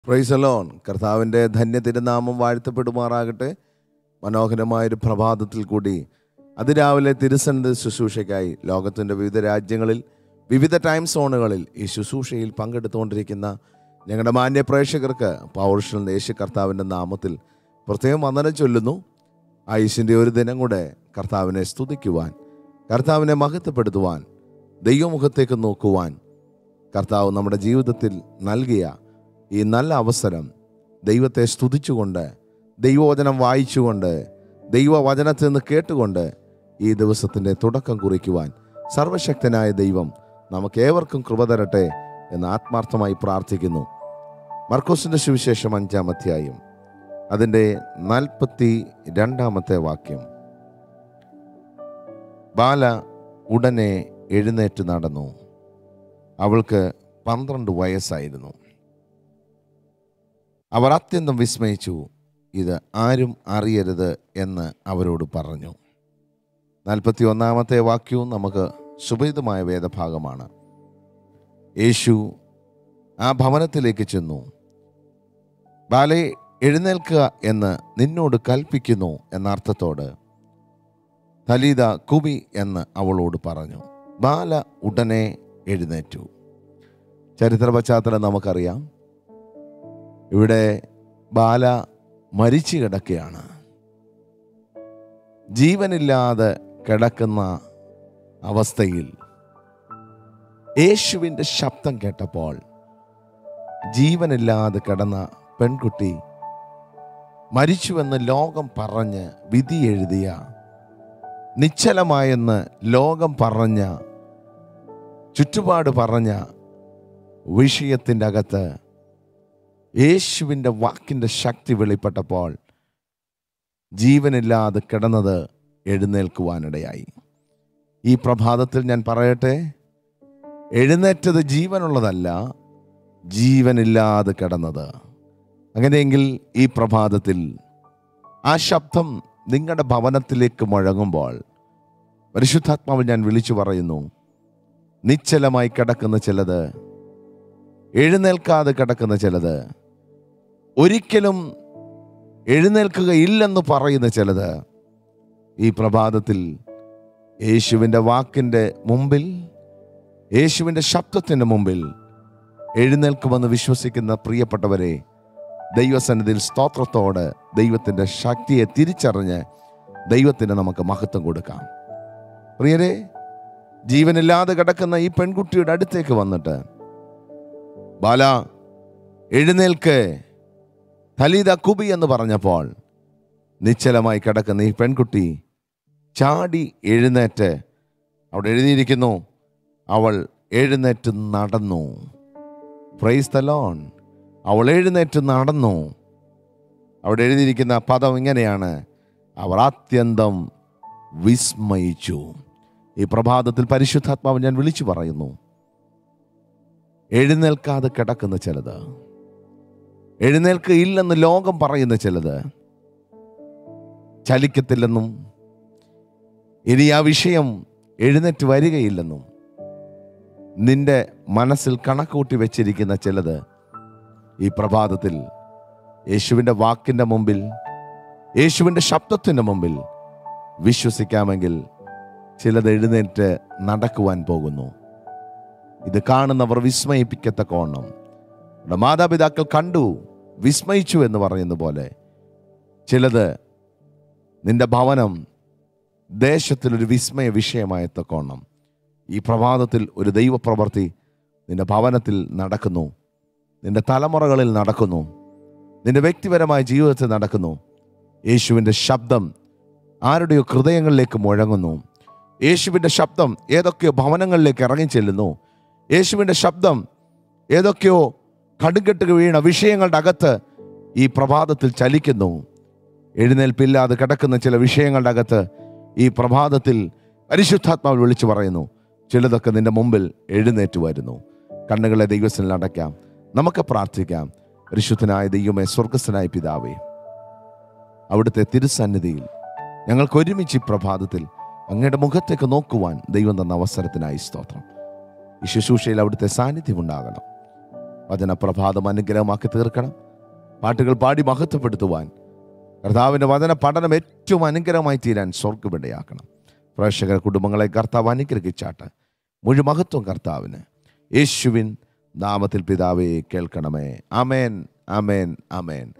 പ്രൈസലോൺ കർത്താവിൻ്റെ ധന്യ തിരുനാമം വാഴ്ത്തപ്പെടുമാറാകട്ടെ മനോഹരമായൊരു പ്രഭാതത്തിൽ കൂടി അതിരാവിലെ തിരുസന്നിധി ശുശ്രൂഷയ്ക്കായി ലോകത്തിൻ്റെ വിവിധ രാജ്യങ്ങളിൽ വിവിധ ടൈം സോണുകളിൽ ഈ ശുശ്രൂഷയിൽ പങ്കെടുത്തുകൊണ്ടിരിക്കുന്ന ഞങ്ങളുടെ മാന്യ പ്രേക്ഷകർക്ക് പൗരുഷൻ യേശു കർത്താവിൻ്റെ നാമത്തിൽ പ്രത്യേകം വന്ദനം ചൊല്ലുന്നു ആയുഷിൻ്റെ ഒരു ദിനം കൂടെ കർത്താവിനെ സ്തുതിക്കുവാൻ കർത്താവിനെ മഹത്വപ്പെടുത്തുവാൻ ദൈവമുഖത്തേക്ക് നോക്കുവാൻ കർത്താവ് നമ്മുടെ ജീവിതത്തിൽ നൽകിയ ഈ നല്ല അവസരം ദൈവത്തെ സ്തുതിച്ചുകൊണ്ട് ദൈവവചനം വായിച്ചുകൊണ്ട് ദൈവവചനത്തിൽ നിന്ന് കേട്ടുകൊണ്ട് ഈ ദിവസത്തിൻ്റെ തുടക്കം കുറിക്കുവാൻ സർവശക്തനായ ദൈവം നമുക്ക് ഏവർക്കും കൃപ തരട്ടെ എന്ന് ആത്മാർത്ഥമായി പ്രാർത്ഥിക്കുന്നു മർക്കോസിൻ്റെ സുവിശേഷം അഞ്ചാം അധ്യായം അതിൻ്റെ നാൽപ്പത്തി രണ്ടാമത്തെ വാക്യം ബാല ഉടനെ എഴുന്നേറ്റ് നടന്നു അവൾക്ക് പന്ത്രണ്ട് വയസ്സായിരുന്നു അവർ അത്യന്തം വിസ്മയിച്ചു ഇത് ആരും അറിയരുത് എന്ന് അവരോട് പറഞ്ഞു നാൽപ്പത്തി ഒന്നാമത്തെ വാക്യവും നമുക്ക് സുപരിതമായ വേദഭാഗമാണ് യേശു ആ ഭവനത്തിലേക്ക് ചെന്നു ബാലെ എഴുന്നേൽക്കുക എന്ന് നിന്നോട് കൽപ്പിക്കുന്നു എന്ന അർത്ഥത്തോട് തലീത കുബി എന്ന് അവളോട് പറഞ്ഞു ബാല ഉടനെ എഴുന്നേറ്റു ചരിത്ര പശ്ചാത്തലം നമുക്കറിയാം ഇവിടെ ബാല മരിച്ചു കിടക്കുകയാണ് ജീവനില്ലാതെ കിടക്കുന്ന അവസ്ഥയിൽ യേശുവിൻ്റെ ശബ്ദം കേട്ടപ്പോൾ ജീവനില്ലാതെ കിടന്ന പെൺകുട്ടി മരിച്ചുവെന്ന് ലോകം പറഞ്ഞ് വിധി എഴുതിയ നിശ്ചലമായെന്ന് ലോകം പറഞ്ഞ ചുറ്റുപാട് പറഞ്ഞ വിഷയത്തിൻ്റെ അകത്ത് യേശുവിൻ്റെ വാക്കിൻ്റെ ശക്തി വെളിപ്പെട്ടപ്പോൾ ജീവനില്ലാതെ കിടന്നത് എഴുന്നേൽക്കുവാനിടയായി ഈ പ്രഭാതത്തിൽ ഞാൻ പറയട്ടെ എഴുന്നേറ്റത് ജീവനുള്ളതല്ല ജീവനില്ലാതെ കിടന്നത് അങ്ങനെയെങ്കിൽ ഈ പ്രഭാതത്തിൽ ആ ശബ്ദം നിങ്ങളുടെ ഭവനത്തിലേക്ക് മുഴങ്ങുമ്പോൾ പരിശുദ്ധാത്മാവ് ഞാൻ വിളിച്ചു പറയുന്നു നിശ്ചലമായി കിടക്കുന്ന ചിലത് എഴുന്നേൽക്കാതെ കിടക്കുന്ന ചിലത് ഒരിക്കലും എഴുന്നേൽക്കുകയില്ലെന്ന് പറയുന്ന ചിലത് ഈ പ്രഭാതത്തിൽ യേശുവിൻ്റെ വാക്കിൻ്റെ മുമ്പിൽ യേശുവിൻ്റെ ശബ്ദത്തിൻ്റെ മുമ്പിൽ എഴുന്നേൽക്കുമെന്ന് വിശ്വസിക്കുന്ന പ്രിയപ്പെട്ടവരെ ദൈവസന്നിധിയിൽ സ്തോത്രത്തോട് ദൈവത്തിൻ്റെ ശക്തിയെ തിരിച്ചറിഞ്ഞ് ദൈവത്തിന് നമുക്ക് മഹത്വം കൊടുക്കാം പ്രിയരെ ജീവനില്ലാതെ കിടക്കുന്ന ഈ പെൺകുട്ടിയുടെ അടുത്തേക്ക് വന്നിട്ട് ബാല എഴുന്നേൽക്ക് തലീത കുബി എന്ന് പറഞ്ഞപ്പോൾ നിശ്ചലമായി കിടക്കുന്ന ഈ പെൺകുട്ടി ചാടി എഴുന്നേറ്റ് അവിടെ എഴുതിയിരിക്കുന്നു അവൾ എഴുന്നേറ്റ് നടന്നു പ്രൈസ് തലോൺ അവൾ എഴുന്നേറ്റ് നടന്നു അവിടെ എഴുതിയിരിക്കുന്ന പദം ഇങ്ങനെയാണ് അവർ അത്യന്തം വിസ്മയിച്ചു ഈ പ്രഭാതത്തിൽ പരിശുദ്ധാത്മാവ് ഞാൻ വിളിച്ചു പറയുന്നു എഴുന്നേൽക്കാതെ കിടക്കുന്ന ചിലത് എഴുന്നേൽക്കയില്ലെന്ന് ലോകം പറയുന്ന ചിലത് ചലിക്കത്തില്ലെന്നും ഇനി ആ വിഷയം എഴുന്നേറ്റ് വരികയില്ലെന്നും നിന്റെ മനസ്സിൽ കണക്കൂട്ടി വെച്ചിരിക്കുന്ന ചിലത് ഈ പ്രഭാതത്തിൽ യേശുവിൻ്റെ വാക്കിൻ്റെ മുമ്പിൽ യേശുവിൻ്റെ ശബ്ദത്തിൻ്റെ മുമ്പിൽ വിശ്വസിക്കാമെങ്കിൽ ചിലത് എഴുന്നേറ്റ് നടക്കുവാൻ പോകുന്നു ഇത് കാണുന്നവർ വിസ്മയിപ്പിക്കത്തക്കോണം നമ്മുടെ മാതാപിതാക്കൾ കണ്ടു വിസ്മയിച്ചു എന്ന് പറയുന്ന പോലെ ചിലത് നിന്റെ ഭവനം ദേശത്തിലൊരു വിസ്മയ വിഷയമായത്തക്കോണം ഈ പ്രഭാതത്തിൽ ഒരു ദൈവപ്രവൃത്തി നിന്റെ ഭവനത്തിൽ നടക്കുന്നു നിന്റെ തലമുറകളിൽ നടക്കുന്നു നിന്റെ വ്യക്തിപരമായ ജീവിതത്തിൽ നടക്കുന്നു യേശുവിൻ്റെ ശബ്ദം ആരുടെയോ ഹൃദയങ്ങളിലേക്ക് മുഴങ്ങുന്നു യേശുവിൻ്റെ ശബ്ദം ഏതൊക്കെയോ ഭവനങ്ങളിലേക്ക് ഇറങ്ങി ചെല്ലുന്നു യേശുവിൻ്റെ ശബ്ദം ഏതൊക്കെയോ കടുകെട്ട് വീണ വിഷയങ്ങളുടെ അകത്ത് ഈ പ്രഭാതത്തിൽ ചലിക്കുന്നു എഴുന്നേൽപ്പില്ലാതെ കിടക്കുന്ന ചില വിഷയങ്ങളുടെ അകത്ത് ഈ പ്രഭാതത്തിൽ പരിശുദ്ധാത്മാവ് വിളിച്ചു പറയുന്നു ചിലതൊക്കെ നിന്റെ മുമ്പിൽ എഴുന്നേറ്റ് വരുന്നു കണ്ണുകളെ ദൈവത്തിൽ അടയ്ക്കാം നമുക്ക് പ്രാർത്ഥിക്കാം പരിശുദ്ധനായ ദൈവമേ സ്വർഗസ്ഥനായ പിതാവേ അവിടുത്തെ തിരുസന്നിധിയിൽ ഞങ്ങൾക്ക് ഒരുമിച്ച് ഈ പ്രഭാതത്തിൽ അങ്ങയുടെ മുഖത്തേക്ക് നോക്കുവാൻ ദൈവം തന്ന അവസരത്തിനായി സ്തോത്രം ഈ ശുശ്രൂഷയിൽ അവിടുത്തെ സാന്നിധ്യം ഉണ്ടാകണം വചന പ്രഭാതം അനുഗ്രഹമാക്കി തീർക്കണം പാട്ടുകൾ പാടി മഹത്വപ്പെടുത്തുവാൻ കർത്താവിൻ്റെ വചന പഠനം ഏറ്റവും അനുഗ്രഹമായി തീരാൻ സ്വർഗമിടയാക്കണം പ്രേക്ഷകർ കുടുംബങ്ങളെ കർത്താവ് അനുഗ്രഹിച്ചാട്ട് മുഴുമഹത്വം കർത്താവിന് യേശുവിൻ നാമത്തിൽ പിതാവേ കേൾക്കണമേ അമേൻ അമേൻ അമേൻ